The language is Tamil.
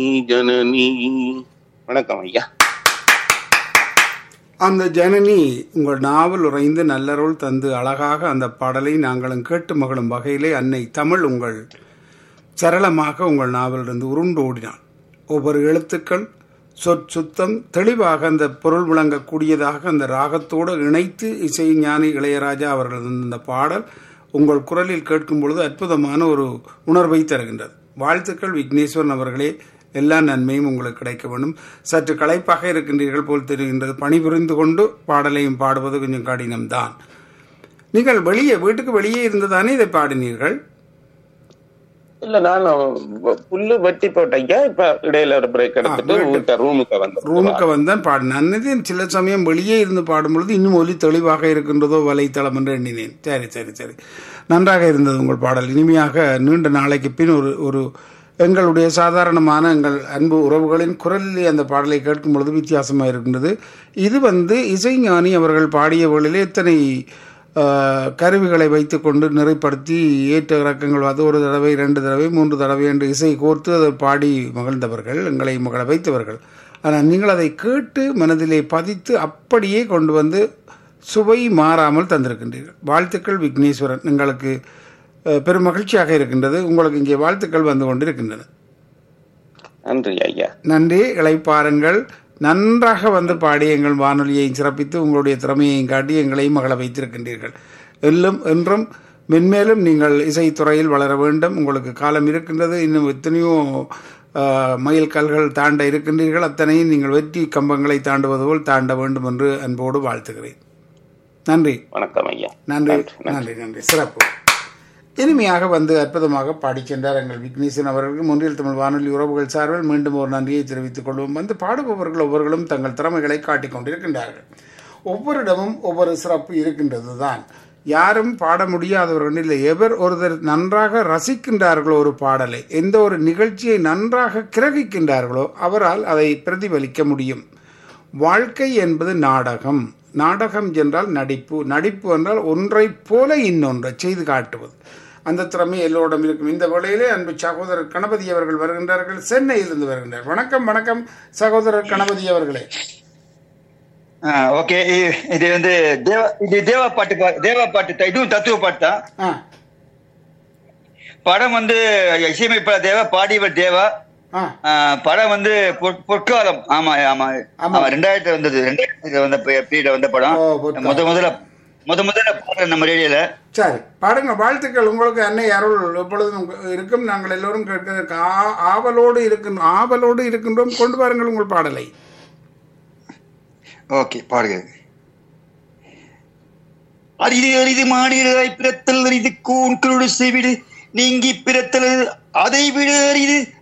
ஜனனி வணக்கம் ஐயா அந்த ஜனனி உங்கள் நாவல் உறைந்து நல்லருள் தந்து அழகாக அந்த பாடலை நாங்களும் கேட்டு மகளும் வகையிலே அன்னை தமிழ் உங்கள் சரளமாக உங்கள் நாவலிருந்து உருண்டு ஓடினாள் ஒவ்வொரு எழுத்துக்கள் சொற்சுத்தம் தெளிவாக அந்த பொருள் விளங்கக்கூடியதாக அந்த ராகத்தோடு இணைத்து இசை ஞானி இளையராஜா அவர்களது அந்த பாடல் உங்கள் குரலில் கேட்கும் பொழுது அற்புதமான ஒரு உணர்வை தருகின்றது வாழ்த்துக்கள் விக்னேஸ்வரன் அவர்களே எல்லா நன்மையும் உங்களுக்கு கிடைக்க வேண்டும் சற்று களைப்பாக இருக்கின்றீர்கள் போல் தெரிகின்றது பணிபுரிந்து கொண்டு பாடலையும் பாடுவது கொஞ்சம் கடினம்தான் நீங்கள் வெளியே வீட்டுக்கு வெளியே இருந்துதானே இதை பாடினீர்கள் இல்ல நான் புல்லு வெட்டி போட்டேன் ஐயா இப்ப இடையில ஒரு பிரேக் எடுத்துட்டு வீட்டை ரூமுக்கு வந்தேன் ரூமுக்கு வந்தான் பாடினேன் அன்னது சில சமயம் வெளியே இருந்து பாடும் பொழுது இன்னும் ஒலி தெளிவாக இருக்கின்றதோ வலைத்தளம் என்று எண்ணினேன் சரி சரி சரி நன்றாக இருந்தது உங்கள் பாடல் இனிமையாக நீண்ட நாளைக்கு பின் ஒரு ஒரு எங்களுடைய சாதாரணமான எங்கள் அன்பு உறவுகளின் குரலிலே அந்த பாடலை கேட்கும் பொழுது வித்தியாசமாக இருக்கின்றது இது வந்து இசைஞானி அவர்கள் பாடிய வேளையிலே எத்தனை ஆஹ், கருவிகளை வைத்துக்கொண்டு நிறைப்படுத்தி ஏற்ற இறக்கங்கள் அது ஒரு தடவை ரெண்டு தடவை மூன்று தடவை என்று இசை கோர்த்து அதை பாடி மகிழ்ந்தவர்கள் எங்களை மகள வைத்தவர்கள் ஆனால் நீங்கள் அதை கேட்டு மனதிலே பதித்து அப்படியே கொண்டு வந்து சுவை மாறாமல் தந்திருக்கின்றீர்கள் வாழ்த்துக்கள் விக்னேஸ்வரன் எங்களுக்கு அஹ், பெரும் மகிழ்ச்சியாக இருக்கின்றது உங்களுக்கு இங்கே வாழ்த்துக்கள் வந்து கொண்டிருக்கின்றன நன்றி ஐயா நன்றி இளைப்பாருங்கள் நன்றாக வந்து பாடி எங்கள் வானொலியை சிறப்பித்து உங்களுடைய திறமையையும் காட்டி எங்களையும் மகள வைத்திருக்கின்றீர்கள் எல்லும் என்றும் மென்மேலும் நீங்கள் இசைத்துறையில் வளர வேண்டும் உங்களுக்கு காலம் இருக்கின்றது இன்னும் எத்தனையோ ஆஹ், மைல் கல்கள் தாண்ட இருக்கின்றீர்கள் அத்தனையும் நீங்கள் வெற்றி கம்பங்களை தாண்டுவது போல் தாண்ட வேண்டும் என்று அன்போடு வாழ்த்துகிறேன் நன்றி வணக்கம் ஐயா நன்றி நன்றி நன்றி சிறப்பு இனிமையாக வந்து அற்புதமாக பாடிச் சென்றார் எங்கள் விக்னேசன் அவர்களுக்கு முன்றில் தமிழ் வானொலி உறவுகள் சார்பில் மீண்டும் ஒரு நன்றியை தெரிவித்துக் கொள்வோம் வந்து பாடுபவர்கள் ஒவ்வொருவர்களும் தங்கள் திறமைகளை காட்டிக் கொண்டிருக்கின்றார்கள் ஒவ்வொரு இடமும் ஒவ்வொரு சிறப்பு இருக்கின்றது தான் யாரும் பாட முடியாதவர்கள் இல்லை எவர் ஒருவர் நன்றாக ரசிக்கின்றார்களோ ஒரு பாடலை எந்த ஒரு நிகழ்ச்சியை நன்றாக கிரகிக்கின்றார்களோ அவரால் அதை பிரதிபலிக்க முடியும் வாழ்க்கை என்பது நாடகம் நாடகம் என்றால் நடிப்பு நடிப்பு என்றால் ஒன்றைப் போல இன்னொன்றை செய்து காட்டுவது அந்த திறமை எல்லோரிடம் இருக்கும் இந்த வேளையிலே அன்பு சகோதரர் கணபதி அவர்கள் வருகின்றார்கள் சென்னையிலிருந்து வருகின்றார் வணக்கம் வணக்கம் சகோதரர் கணபதி அவர்களே ஓகே இது வந்து தேவ இது தேவா பாட்டு பா- தேவா பாட்டு தான். இதுவும் தத்துவ பாட்டு தான் ஆ படம் வந்து இசையமைப்பாளர் தேவா பாடியவர் தேவா ஆ ஆ, படம் வந்து பொற்- பொற்காலம் ஆமா ஆமா ஆமா. ஆமா ரெண்டாயிரத்துல வந்தது ரெண்டாயிரத்துல வந்த பீரியட் வந்த படம் ஓ, பொற்காலம். முத முதல்ல முத முதல்ல பாடுறேன் நம்ம ரேடியோல சரி பாடுங்க வாழ்த்துக்கள் உங்களுக்கு அன்னை அருள் எப்பொழுதும் இருக்கும் நாங்கள் எல்லோரும் கேட்கிறதுக்கு ஆ- ஆவலோடு இருக்கின்றோம் ஆவலோடு இருக்கின்றோம் கொண்டு வாருங்கள் உங்கள் பாடலை ஓகே பாடுங்க அரிது அரிது மாடியதாய் பிறத்தல் அரிது கூன் குருடு செவிடு நீங்கி பிறத்தல் அதை விட அரிது